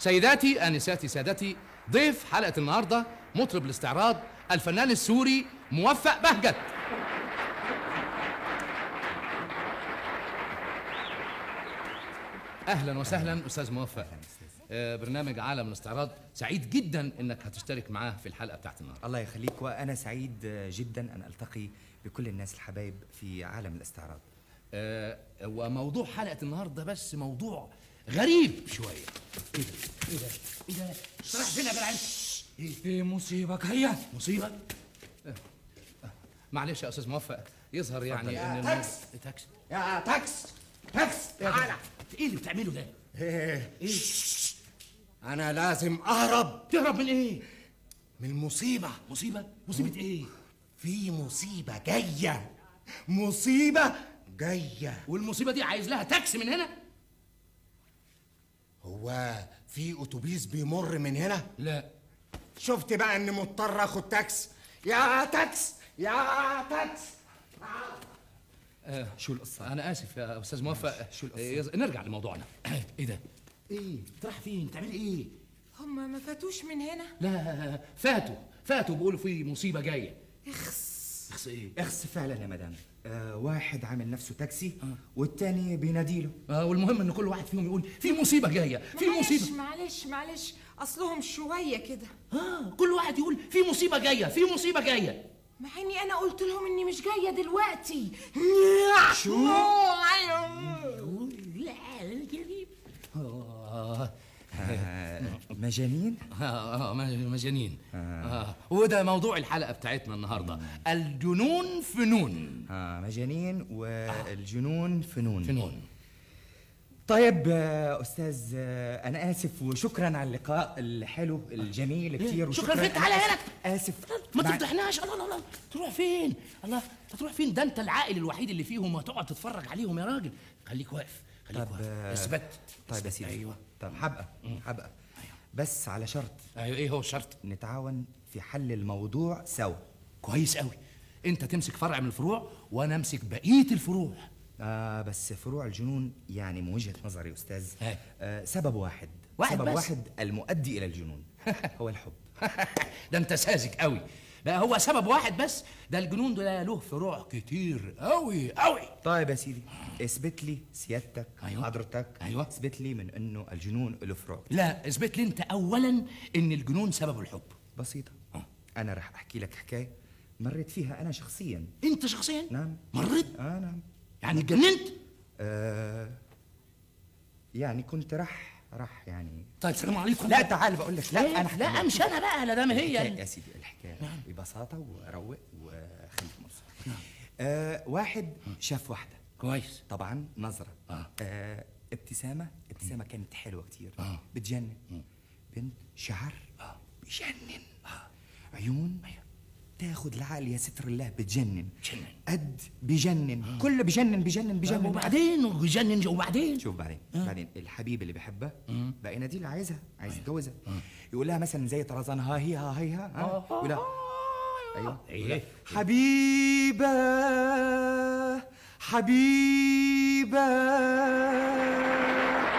سيداتي انساتي سادتي ضيف حلقه النهارده مطرب الاستعراض الفنان السوري موفق بهجت اهلا وسهلا استاذ موفق آه، برنامج عالم الاستعراض سعيد جدا انك هتشترك معاه في الحلقه بتاعت النهارده الله يخليك وانا سعيد جدا ان التقي بكل الناس الحبايب في عالم الاستعراض آه، وموضوع حلقه النهارده بس موضوع غريب شويه ايه ده ايه ده ايه ده أنت رايح فين يا جدعان ايه في مصيبه جايه مصيبه آه، آه، معلش يا استاذ موفق يظهر يعني يا ان تاكس. المو- تاكس يا تاكس تاكس تعالى ايه اللي بتعمله ده ايه ايه انا لازم اهرب تهرب من ايه من المصيبه مصيبه مصيبه ايه في مصيبه جايه مصيبه جايه والمصيبه دي عايز لها تاكس من هنا هو في اتوبيس بيمر من هنا لا شفت بقى اني مضطر اخد تاكس يا تاكس يا تاكس آه شو القصه انا اسف يا استاذ موفق شو القصة؟ آه، يز- نرجع لموضوعنا ايه ده ايه انت رايح فين بتعمل ايه هما ما فاتوش من هنا لا فاتوا فاتوا بيقولوا في مصيبه جايه اخس اخس ايه اخس فعلا يا مدام آه واحد عامل نفسه تاكسي والتاني بيناديله آه والمهم ان كل واحد فيهم يقول في مصيبه جايه في معلش مصيبه معلش معلش اصلهم شويه كده اه كل واحد يقول في مصيبه جايه في مصيبه جايه مع اني انا قلت لهم اني مش جايه دلوقتي شو؟ آه آه مجانين آه آه مجانين آه وده موضوع الحلقه بتاعتنا النهارده الجنون فنون آه مجانين والجنون فنون فنون طيب آه استاذ آه انا اسف وشكرا على اللقاء الحلو الجميل كثير شكراً وشكرا فيك، تعالى أنا هنا. اسف ما مع- تفضحناش الله الله الله تروح فين الله تروح فين ده انت العاقل الوحيد اللي فيهم وتقعد تتفرج عليهم يا راجل خليك واقف خليك طب، واقف آه، اثبت طيب يا اثبت. سيدي ايوه طب حبقى حبقى بس على شرط ايوه ايه هو الشرط نتعاون في حل الموضوع سوا كويس قوي انت تمسك فرع من الفروع وانا امسك بقيه الفروع آه بس فروع الجنون يعني من وجهة نظري أستاذ هاي. آه سبب واحد واحد سبب بس؟ واحد المؤدي إلى الجنون هو الحب ده انت ساذج قوي بقى هو سبب واحد بس ده الجنون ده له فروع كتير قوي قوي طيب يا سيدي اثبت لي سيادتك أيوة. حضرتك أيوة. اثبت لي من انه الجنون له فروع لا اثبت لي انت اولا ان الجنون سببه الحب بسيطة انا رح احكي لك حكاية مريت فيها انا شخصيا انت شخصيا نعم مريت اه نعم يعني اتجننت آه يعني كنت رح رح يعني طيب سلام عليكم لا تعال بقول لك لا لا انا لا مش انا بقى لا دام الحكاية هي يا سيدي الحكايه ببساطه وروق وخليك مبسوط آه واحد شاف واحده كويس طبعا نظره آه. آه ابتسامه ابتسامه كانت حلوه كتير آه. بتجنن بنت شعر آه. بجنن عيون تاخد العقل يا ستر الله بتجنن بتجنن. قد بجنن كله بجنن بجنن بجنن وبعدين وجنن وبعدين شوف بعدين بعدين الحبيب اللي بيحبها بقينا دي اللي عايزها عايز يتجوزها يقول لها مثلا زي طرزان ها هي ها هي ها ها يقول لها ايوه ايه حبيبه حبيبه